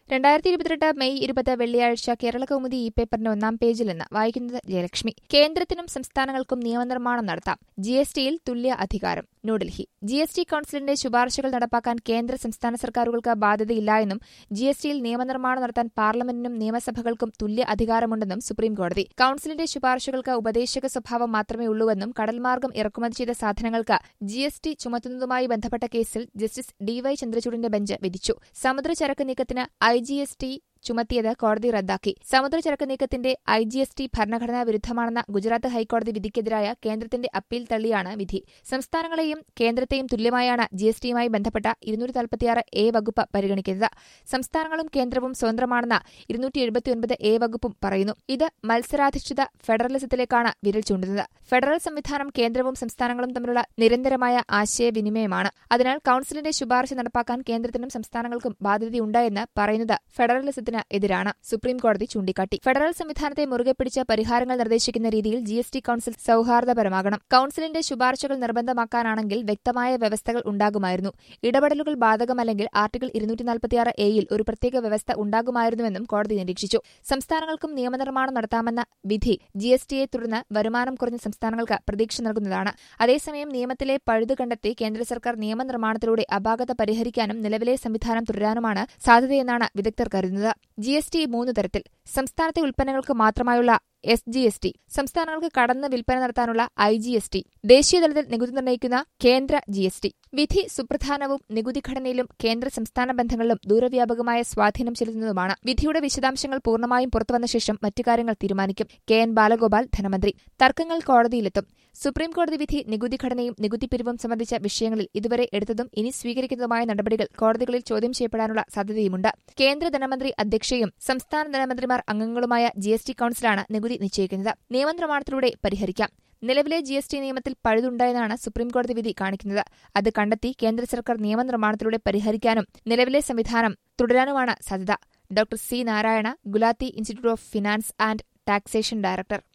രണ്ടായിരത്തി ഇരുപത്തിരണ്ട് മെയ് ഇരുപത് വെള്ളിയാഴ്ച കേരള കൗമുദി ഇ പേപ്പറിന്റെ ഒന്നാം പേജിൽ നിന്ന് വായിക്കുന്നത് ജയലക്ഷ്മി കേന്ദ്രത്തിനും സംസ്ഥാനങ്ങൾക്കും നിയമനിർമ്മാണം നടത്താം ജി എസ് ടിയിൽ തുല്യ അധികാരം ന്യൂഡൽഹി ജി എസ് ടി കൌൺസിലിന്റെ ശുപാർശകൾ നടപ്പാക്കാൻ കേന്ദ്ര സംസ്ഥാന സർക്കാരുകൾക്ക് ബാധ്യതയില്ല എന്നും ജി എസ് ടിയിൽ നിയമനിർമ്മാണം നടത്താൻ പാർലമെന്റിനും നിയമസഭകൾക്കും തുല്യ അധികാരമുണ്ടെന്നും സുപ്രീംകോടതി കൌൺസിലിന്റെ ശുപാർശകൾക്ക് ഉപദേശക സ്വഭാവം മാത്രമേ ഉള്ളൂവെന്നും കടൽമാർഗം ഇറക്കുമതി ചെയ്ത സാധനങ്ങൾക്ക് ജി എസ് ടി ചുമത്തുന്നതുമായി ബന്ധപ്പെട്ട കേസിൽ ജസ്റ്റിസ് ഡി വൈ ചന്ദ്രചൂഡിന്റെ ബെഞ്ച് വിധിച്ചു സമുദ്രചരക്ക് നീക്കത്തിന് ഐ ജി എസ് ടി ചുമത്തിയത് കോടതി റദ്ദാക്കി സമുദ്രചരക്ക് നീക്കത്തിന്റെ ഐ ജി എസ് ടി ഭരണഘടനാ വിരുദ്ധമാണെന്ന ഗുജറാത്ത് ഹൈക്കോടതി വിധിക്കെതിരായ കേന്ദ്രത്തിന്റെ അപ്പീൽ തള്ളിയാണ് വിധി സംസ്ഥാനങ്ങളെയും കേന്ദ്രത്തെയും തുല്യമായാണ് ജി എസ് ടിയുമായി ബന്ധപ്പെട്ട ഇരുന്നൂറ്റി നാൽപ്പത്തിയാറ് എ വകുപ്പ് പരിഗണിക്കുന്നത് സംസ്ഥാനങ്ങളും കേന്ദ്രവും സ്വതന്ത്രമാണെന്ന് ഇരുന്നൂറ്റി എഴുപത്തിയൊൻപത് എ വകുപ്പും പറയുന്നു ഇത് മത്സരാധിഷ്ഠിത ഫെഡറലിസത്തിലേക്കാണ് വിരൽ ചൂണ്ടുന്നത് ഫെഡറൽ സംവിധാനം കേന്ദ്രവും സംസ്ഥാനങ്ങളും തമ്മിലുള്ള നിരന്തരമായ ആശയവിനിമയമാണ് അതിനാൽ കൌൺസിലിന്റെ ശുപാർശ നടപ്പാക്കാൻ കേന്ദ്രത്തിനും സംസ്ഥാനങ്ങൾക്കും ബാധ്യതയുണ്ട് എന്ന് പറയുന്നത് ഫെഡറലിസത്തിന് എതിരാണ് സുപ്രീംകോടതി ചൂണ്ടിക്കാട്ടി ഫെഡറൽ സംവിധാനത്തെ മുറുകെ പിടിച്ച് പരിഹാരങ്ങൾ നിർദ്ദേശിക്കുന്ന രീതിയിൽ ജി എസ് ടി കൌൺസിൽ സൌഹാർദ്ദപരമാകണം കൌൺസിലിന്റെ ശുപാർശകൾ നിർബന്ധമാക്കാനാണെങ്കിൽ വ്യക്തമായ വ്യവസ്ഥകൾ ഉണ്ടാകുമായിരുന്നു ഇടപെടലുകൾ ബാധകമല്ലെങ്കിൽ ആർട്ടിക്കിൾ ഇരുന്നൂറ്റി നാൽപ്പത്തിയാറ് എയിൽ ഒരു പ്രത്യേക വ്യവസ്ഥ ഉണ്ടാകുമായിരുന്നുവെന്നും കോടതി നിരീക്ഷിച്ചു സംസ്ഥാനങ്ങൾക്കും നിയമനിർമ്മാണം നടത്താമെന്ന വിധി ജി എസ് ടിയെ തുടർന്ന് വരുമാനം കുറഞ്ഞ സംസ്ഥാനങ്ങൾക്ക് പ്രതീക്ഷ നൽകുന്നതാണ് അതേസമയം നിയമത്തിലെ പഴുതു കണ്ടെത്തി കേന്ദ്ര സർക്കാർ നിയമനിർമ്മാണത്തിലൂടെ അപാകത പരിഹരിക്കാനും നിലവിലെ സംവിധാനം തുടരാനുമാണ് സാധ്യതയെന്നാണ് വിദഗ്ധർ കരുതുന്നത് ജി എസ് ടി മൂന്ന് തരത്തിൽ സംസ്ഥാനത്തെ ഉൽപ്പന്നങ്ങൾക്ക് മാത്രമായുള്ള എസ് ജി എസ് ടി സംസ്ഥാനങ്ങൾക്ക് കടന്ന് വിൽപ്പന നടത്താനുള്ള ഐ ജി എസ് ടി ദേശീയതലത്തിൽ നികുതി നിർണ്ണയിക്കുന്ന കേന്ദ്ര ജി എസ് ടി വിധി സുപ്രധാനവും നികുതി ഘടനയിലും കേന്ദ്ര സംസ്ഥാന ബന്ധങ്ങളിലും ദൂരവ്യാപകമായ സ്വാധീനം ചെലുത്തുന്നതുമാണ് വിധിയുടെ വിശദാംശങ്ങൾ പൂർണ്ണമായും പുറത്തുവന്ന ശേഷം മറ്റു കാര്യങ്ങൾ തീരുമാനിക്കും കെ എൻ ബാലഗോപാൽ ധനമന്ത്രി തർക്കങ്ങൾ കോടതിയിലെത്തും സുപ്രീംകോടതി വിധി നികുതി ഘടനയും നികുതി പിരിവും സംബന്ധിച്ച വിഷയങ്ങളിൽ ഇതുവരെ എടുത്തതും ഇനി സ്വീകരിക്കുന്നതുമായ നടപടികൾ കോടതികളിൽ ചോദ്യം ചെയ്യപ്പെടാനുള്ള സാധ്യതയുമുണ്ട് കേന്ദ്ര ധനമന്ത്രി അധ്യക്ഷയും സംസ്ഥാന ധനമന്ത്രിമാർ അംഗങ്ങളുമായ ജി എസ് ടി കൌൺസിലാണ് നികുതി നിശ്ചയിക്കുന്നത് നിയമനിർമ്മാണത്തിലൂടെ പരിഹരിക്കാം നിലവിലെ ജി എസ് ടി നിയമത്തിൽ പഴുതുണ്ടായെന്നാണ് സുപ്രീംകോടതി വിധി കാണിക്കുന്നത് അത് കണ്ടെത്തി കേന്ദ്ര സർക്കാർ നിയമനിർമ്മാണത്തിലൂടെ പരിഹരിക്കാനും നിലവിലെ സംവിധാനം തുടരാനുമാണ് സാധ്യത doctor C Narayana Gulati institute of finance and taxation director